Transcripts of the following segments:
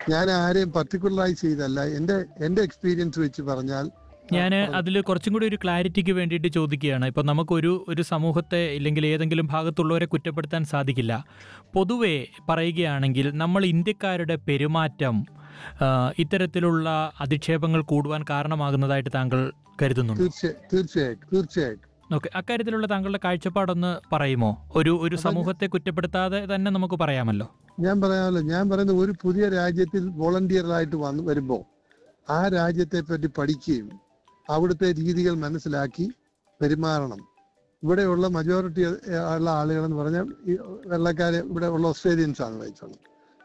ഞാൻ ആരെയും പർട്ടിക്കുലറൈസ് ചെയ്തല്ല എന്റെ എന്റെ എക്സ്പീരിയൻസ് വെച്ച് പറഞ്ഞാൽ ഞാൻ അതിൽ കുറച്ചും കൂടി ഒരു ക്ലാരിറ്റിക്ക് വേണ്ടിയിട്ട് ചോദിക്കുകയാണ് ഇപ്പോൾ നമുക്കൊരു ഒരു സമൂഹത്തെ ഇല്ലെങ്കിൽ ഏതെങ്കിലും ഭാഗത്തുള്ളവരെ കുറ്റപ്പെടുത്താൻ സാധിക്കില്ല പൊതുവെ പറയുകയാണെങ്കിൽ നമ്മൾ ഇന്ത്യക്കാരുടെ പെരുമാറ്റം ആ, ഇത്തരത്തിലുള്ള അധിക്ഷേപങ്ങൾ കൂടുവാൻ കാരണമാകുന്നതായിട്ട് താങ്കൾ കരുതുന്നുണ്ട് തീർച്ചയായും തീർച്ചയായിട്ടും തീർച്ചയായിട്ടും ഓക്കെ അക്കാര്യത്തിലുള്ള താങ്കളുടെ കാഴ്ചപ്പാടൊന്ന് പറയുമോ ഒരു ഒരു സമൂഹത്തെ കുറ്റപ്പെടുത്താതെ തന്നെ നമുക്ക് പറയാമല്ലോ ഞാൻ പറയാമല്ലോ ഞാൻ പറയുന്നത് ഒരു പുതിയ രാജ്യത്തിൽ വോളണ്ടിയറായിട്ട് വന്ന് വരുമ്പോൾ ആ രാജ്യത്തെ പറ്റി പഠിക്കുകയും അവിടുത്തെ രീതികൾ മനസ്സിലാക്കി പെരുമാറണം ഇവിടെയുള്ള മജോറിറ്റി ഉള്ള ആളുകളെന്ന് പറഞ്ഞാൽ ഈ വെള്ളക്കാരെ ഇവിടെ ഉള്ള ഓസ്ട്രേലിയൻസ് ആണ് വെച്ചോളൂ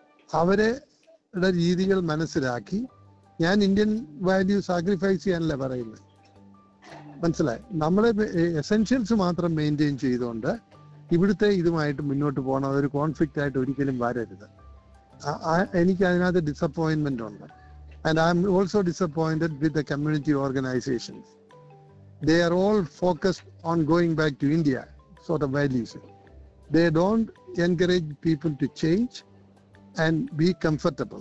അവരുടെ രീതികൾ മനസ്സിലാക്കി ഞാൻ ഇന്ത്യൻ വാല്യൂ സാക്രിഫൈസ് ചെയ്യാനല്ല പറയുന്നത് മനസ്സിലായി നമ്മളെ എസെൻഷ്യൽസ് മാത്രം മെയിൻറ്റെയിൻ ചെയ്തുകൊണ്ട് ഇവിടുത്തെ ഇതുമായിട്ട് മുന്നോട്ട് പോകണം അതൊരു കോൺഫ്ലിക്റ്റ് ആയിട്ട് ഒരിക്കലും വരരുത് ആ- ആ- എനിക്ക് അതിനകത്ത് ഡിസപ്പോയിന്റ്മെന്റ് ഉണ്ട് and I'm also disappointed with the community organisations they are all focused on going back to India sort of values they don't encourage people to change and be comfortable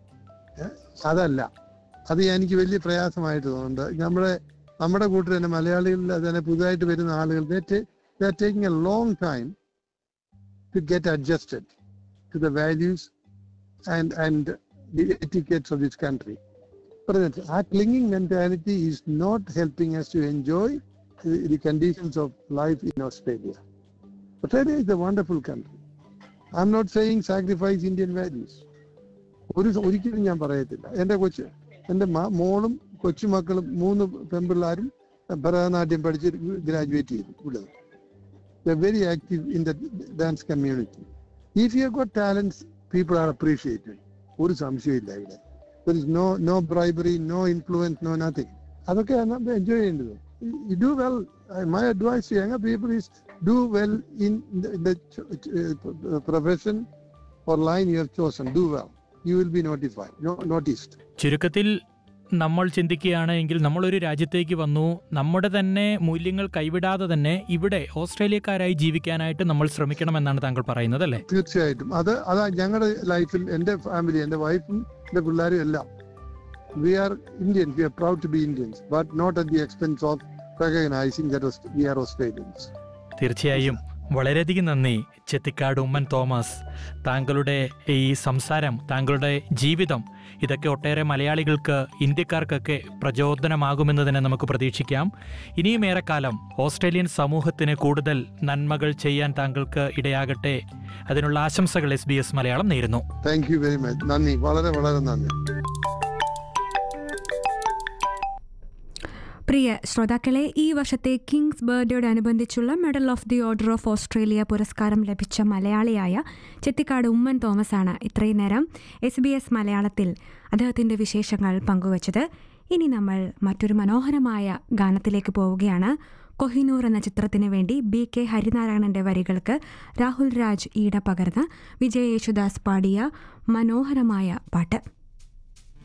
അതല്ല അത് എനിക്ക് വലിയ പ്രയാസമായിട്ട് തോന്നുന്നുണ്ട് നമ്മുടെ നമ്മുടെ കൂട്ടർ തന്നെ മലയാളികളിൽ തന്നെ പുതുതായിട്ട് വരുന്ന ആളുകൾ they are taking a long time to get adjusted to the values and and the etiquettes of this country. But our clinging mentality is not helping us to enjoy the, the conditions of life in Australia. Australia is a wonderful country. I'm not saying sacrifice Indian values. ഒരു ഒരിക്കലും ഞാൻ പറയത്തില്ല എൻ്റെ കൊച്ച് എൻ്റെ മ- മോളും കൊച്ചുമക്കളും മൂന്ന് പെൺപിള്ളാരും ഭരതനാട്യം പഠിച്ച് ഗ്രാജുവേറ്റ് ചെയ്തു ഇവിടെ They're very active in the dance community. If you have got talents, people are appreciated. ഒരു സംശയമില്ല ഇവിടെ there is no no bribery no influence no nothing അതൊക്കെയാണ് നമ്മൾ എൻജോയ് ചെയ്യേണ്ടത് you do well my advice to young people is do well in the profession or line you have chosen do well you will be notified noticed ചുരുക്കത്തിൽ നമ്മൾ ചിന്തിക്കുകയാണ് എങ്കിൽ നമ്മളൊരു രാജ്യത്തേക്ക് വന്നു നമ്മുടെ തന്നെ മൂല്യങ്ങൾ കൈവിടാതെ തന്നെ ഇവിടെ ഓസ്ട്രേലിയക്കാരായി ജീവിക്കാനായിട്ട് നമ്മൾ ശ്രമിക്കണമെന്നാണ് താങ്കൾ പറയുന്നത് അല്ലേ തീർച്ചയായിട്ടും അത് അതാ ഞങ്ങളുടെ ലൈഫിൽ എൻ്റെ ഫാമിലി എൻ്റെ വൈഫും എൻ്റെ പിള്ളേരും എല്ലാം we are Indians we are proud to be Indians but not at the expense of recognising that we are Australians തീർച്ചയായും വളരെയധികം നന്ദി ചെത്തിക്കാട് ഉമ്മൻ തോമസ് താങ്കളുടെ ഈ സംസാരം താങ്കളുടെ ജീവിതം ഇതൊക്കെ ഒട്ടേറെ മലയാളികൾക്ക് ഇന്ത്യക്കാർക്കൊക്കെ പ്രചോദനമാകുമെന്ന് തന്നെ നമുക്ക് പ്രതീക്ഷിക്കാം ഇനിയും ഏറെക്കാലം ഓസ്ട്രേലിയൻ സമൂഹത്തിന് കൂടുതൽ നന്മകൾ ചെയ്യാൻ താങ്കൾക്ക് ഇടയാകട്ടെ അതിനുള്ള ആശംസകൾ എസ് ബി എസ് മലയാളം നേരുന്നു താങ്ക് യു വെരി മച്ച് നന്ദി വളരെ വളരെ നന്ദി പ്രിയ ശ്രോതാക്കളെ ഈ വർഷത്തെ കിങ്സ് ബർത്ത്ഡേയോടനുബന്ധിച്ചുള്ള medal of the Order of Australia പുരസ്കാരം ലഭിച്ച മലയാളിയായ ചെത്തിക്കാട് ഉമ്മൻ തോമസ് ആണ് ഇത്രയും നേരം എസ് ബി എസ് മലയാളത്തിൽ അദ്ദേഹത്തിൻ്റെ വിശേഷങ്ങൾ പങ്കുവച്ചത് ഇനി നമ്മൾ മറ്റൊരു മനോഹരമായ ഗാനത്തിലേക്ക് പോവുകയാണ് കൊഹിനൂർ എന്ന ചിത്രത്തിന് വേണ്ടി ബി കെ ഹരിനാരായണന്റെ വരികൾക്ക് രാഹുൽ രാജ് ഈട പകർന്ന് വിജയ് യേശുദാസ് പാടിയ മനോഹരമായ പാട്ട്